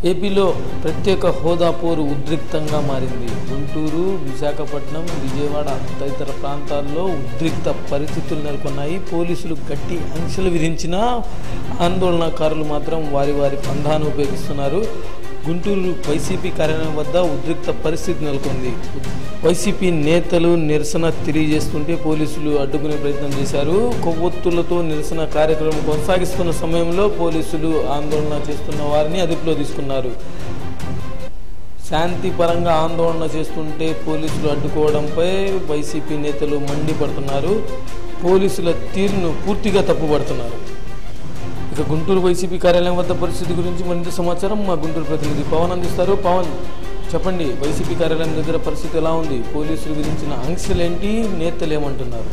ఏపీలో ప్రత్యేక హోదా పోరు ఉద్రిక్తంగా మారింది గుంటూరు విశాఖపట్నం విజయవాడ తదితర ప్రాంతాల్లో ఉద్రిక్త పరిస్థితులు నెలకొన్నాయి పోలీసులు గట్టి ఆంక్షలు విధించినా ఆందోళనకారులు మాత్రం వారి వారి పంధాను ఉపయోగిస్తున్నారు గుంటూరు వైసీపీ కార్యాలయం వద్ద ఉద్రిక్త పరిస్థితి నెలకొంది వైసీపీ నేతలు నిరసన తెలియజేస్తుంటే పోలీసులు అడ్డుకునే ప్రయత్నం చేశారు కొవ్వొత్తులతో నిరసన కార్యక్రమం కొనసాగిస్తున్న సమయంలో పోలీసులు ఆందోళన చేస్తున్న వారిని అదుపులో తీసుకున్నారు శాంతిపరంగా ఆందోళన చేస్తుంటే పోలీసులు అడ్డుకోవడంపై వైసీపీ నేతలు మండిపడుతున్నారు పోలీసుల తీరును పూర్తిగా తప్పుపడుతున్నారు ఇక గుంటూరు వైసీపీ కార్యాలయం వద్ద పరిస్థితి గురించి మరింత సమాచారం మా గుంటూరు ప్రతినిధి పవన్ అందిస్తారు పవన్ చెప్పండి వైసీపీ కార్యాలయం దగ్గర పరిస్థితి ఎలా ఉంది పోలీసులు విధించిన ఆంక్షలేంటి నేతలు ఏమంటున్నారు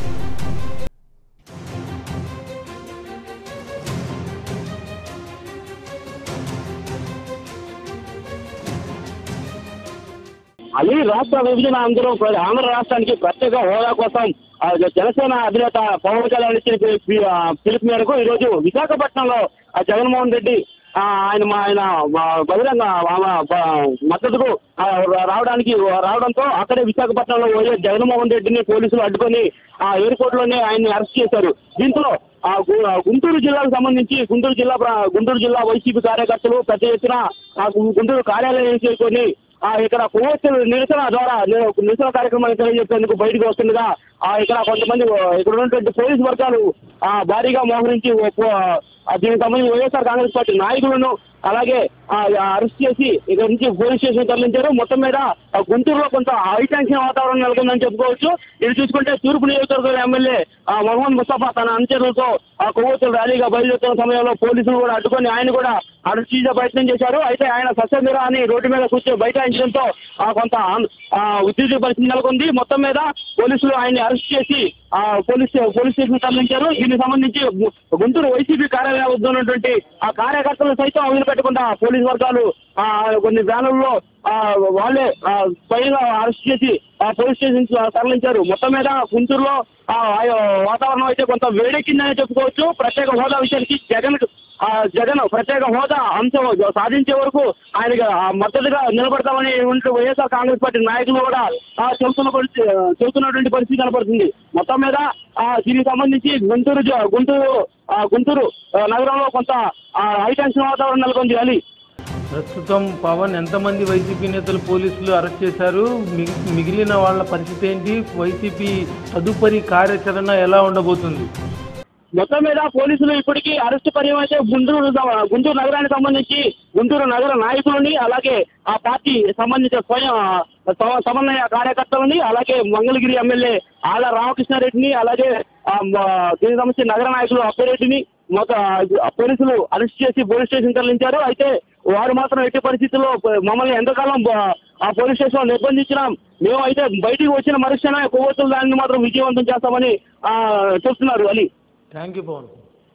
అది రాష్ట్ర విభజన అందరూ ప్ర- ఆంధ్ర రాష్ట్రానికి ప్రత్యేక హోదా కోసం ఆ, జనసేన అధినేత పవన్ కళ్యాణ్ ఇచ్చిన పి- పి- ఆ, పిలుపు మేరకు ఈరోజు విశాఖపట్నంలో ఆ, జగన్మోహన్ రెడ్డి ఆ, ఆయన మా ఆయన మా బహిరంగ ఆ, బ- మద్దతుకు ఆ, రావడానికి రావడంతో అక్కడే విశాఖపట్నంలో వైఎస్ జగన్మోహన్ రెడ్డిని పోలీసులు అడ్డుకొని ఆ ఎయిర్పోర్ట్ లోనే ఆయన్ని అరెస్ట్ చేశారు దీంతో ఆ గు- ఆ గుంటూరు జిల్లాకు సంబంధించి గుంటూరు జిల్లా ప్ర- గుంటూరు జిల్లా వైసీపీ కార్యకర్తలు పెద్ద ఎత్తున ఆ గు- గుంటూరు కార్యాలయం చేరుకొని ఆ ఇక్కడ కొవ్వొత్తుల నిరసన ద్వారా ని- నిరసన కార్యక్రమాన్ని తెలియజెప్పేందుకు బయటకు వస్తుండగా ఆ ఇక్కడ కొంతమంది ఆ, ఇక్కడ ఉన్నటువంటి పోలీసు వర్గాలు ఆ భారీగా మోహరించి ఓ పో- ఆ, దీనికి సంబంధించి వైఎస్ఆర్ కాంగ్రెస్ పార్టీ నాయకులను అలాగే ఆ, అరెస్ట్ చేసి ఇక్కడ నుంచి పోలీస్ స్టేషన్ తరలించారు మొత్తం మీద ఆ, గుంటూరులో కొంత హై టెన్షన్ వాతావరణం నెలకొందని చెప్పుకోవచ్చు ఇది చూసుకుంటే తూర్పు నియోజకవర్గం ఎమ్మెల్యే ఆ, మొహమ్మద్ ముస్తఫా తన అనుచరులతో ఆ కొవ్వొత్తుల ర్యాలీగా బయలుదేరుతున్న సమయంలో పోలీసులు కూడా అడ్డుకొని ఆయన కూడా అరెస్ట్ చేసే ప్రయత్నం చేశారు అయితే ఆయన సస్యమిరా అని రోడ్డు మీద కూర్చొని బైఠాయించడంతో ఆ, కొంత ఆన్- ఆ, ఉద్రిక్త పరిస్థితి నెలకొంది మొత్తం మీద పోలీసులు ఆయన్ని అరెస్ట్ చేసి ఆ, పోలీస్ పోలీస్ స్టేషన్ తరలించారు దీనికి సంబంధించి గు- గుంటూరు వైసీపీ కార్యాలయం వద్ద ఉన్నటువంటి ఆ కార్యకర్తలు సైతం వదిలిపెట్టకుండా పోలీస్ వర్గాలు ఆ, కొన్ని వ్యానుల్లో ఆ, వాళ్ళే ఆ, స్వయంగా అరెస్ట్ చేసి ఆ పోలీస్ స్టేషన్ తరలించారు మొత్తం మీద గుంటూరులో ఆ, ఆ వాతావరణం అయితే కొంత వేడెక్కిందని చెప్పుకోవచ్చు ప్రత్యేక హోదా విషయానికి జగన్ ఆ, జగన్ ప్రత్యేక హోదా అంశం సాధించే వరకు ఆయనకి ఆ, మద్దతుగా నిలబడతామని ఉంటూ వైఎస్ఆర్ కాంగ్రెస్ పార్టీ నాయకులు కూడా ఆ, చెబుతున్న పరిస్థితి చెబుతున్నటువంటి పరిస్థితి కనపడుతుంది మొత్తం మీద ఆ, దీనికి సంబంధించి గుంటూరు జ- గుంటూరు ఆ, గుంటూరు ఆ, నగరంలో కొంత ఆ, హై టెన్షన్ వాతావరణం నెలకొంది అని ప్రస్తుతం పవన్ ఎంతమంది వైసీపీ నేతలు పోలీసులు అరెస్ట్ చేశారు మిగి- మిగిలిన వాళ్ళ పరిస్థితి ఏంటి వైసీపీ తదుపరి కార్యాచరణ ఎలా ఉండబోతుంది మొత్తం మీద పోలీసులు ఇప్పటికీ అరెస్ట్ పర్యం అయితే గుంటూరు సమ- గుంటూరు నగరానికి సంబంధించి గుంటూరు నగర నాయకులని అలాగే ఆ పార్టీ సంబంధించిన స్వయం సమ- సమన్వయ కార్యకర్తలని అలాగే మంగళగిరి ఎమ్మెల్యే ఆల రామకృష్ణారెడ్డిని అలాగే ఆ, మ- దీనికి సంబంధించి నగర నాయకులు అప్పిరెడ్డిని మొత్త పోలీసులు అరెస్ట్ చేసి పోలీస్ స్టేషన్ తరలించారు అయితే వారు మాత్రం ఎట్టి పరిస్థితుల్లో ప- మమ్మల్ని ఎంతకాలం బ- ఆ పోలీస్ స్టేషన్ లో నిర్బంధించినాం మేము అయితే బయటికి వచ్చిన మరుక్షణమే కొవ్వొత్తులు దానిని మాత్రం విజయవంతం చేస్తామని ఆ, చెప్తున్నారు అని థ్యాంక్ యూ పవన్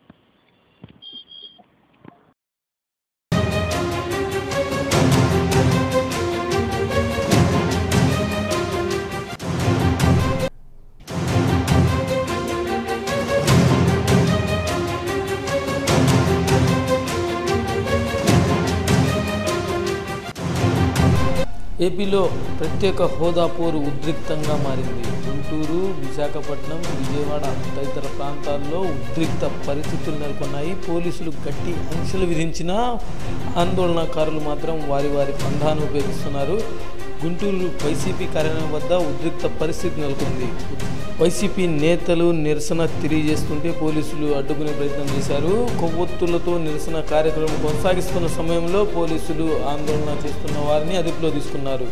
ఏపీలో ప్రత్యేక హోదా పోరు ఉద్రిక్తంగా మారింది గుంటూరు విశాఖపట్నం విజయవాడ తదితర ప్రాంతాల్లో ఉద్రిక్త పరిస్థితులు నెలకొన్నాయి పోలీసులు గట్టి ఆంక్షలు విధించినా ఆందోళనకారులు మాత్రం వారి వారి పంధాను ఉపయోగిస్తున్నారు గుంటూరు వైసీపీ కార్యాలయం వద్ద ఉద్రిక్త పరిస్థితి నెలకొంది వైసీపీ నేతలు నిరసన తెలియజేస్తుంటే పోలీసులు అడ్డుకునే ప్రయత్నం చేశారు కొవ్వొత్తులతో నిరసన కార్యక్రమం కొనసాగిస్తున్న సమయంలో పోలీసులు ఆందోళన చేస్తున్న వారిని అదుపులో తీసుకున్నారు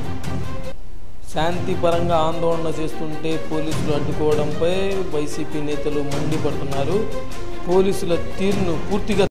శాంతిపరంగా ఆందోళన చేస్తుంటే పోలీసులు అడ్డుకోవడంపై వైసీపీ నేతలు మండిపడుతున్నారు పోలీసుల తీరును పూర్తిగా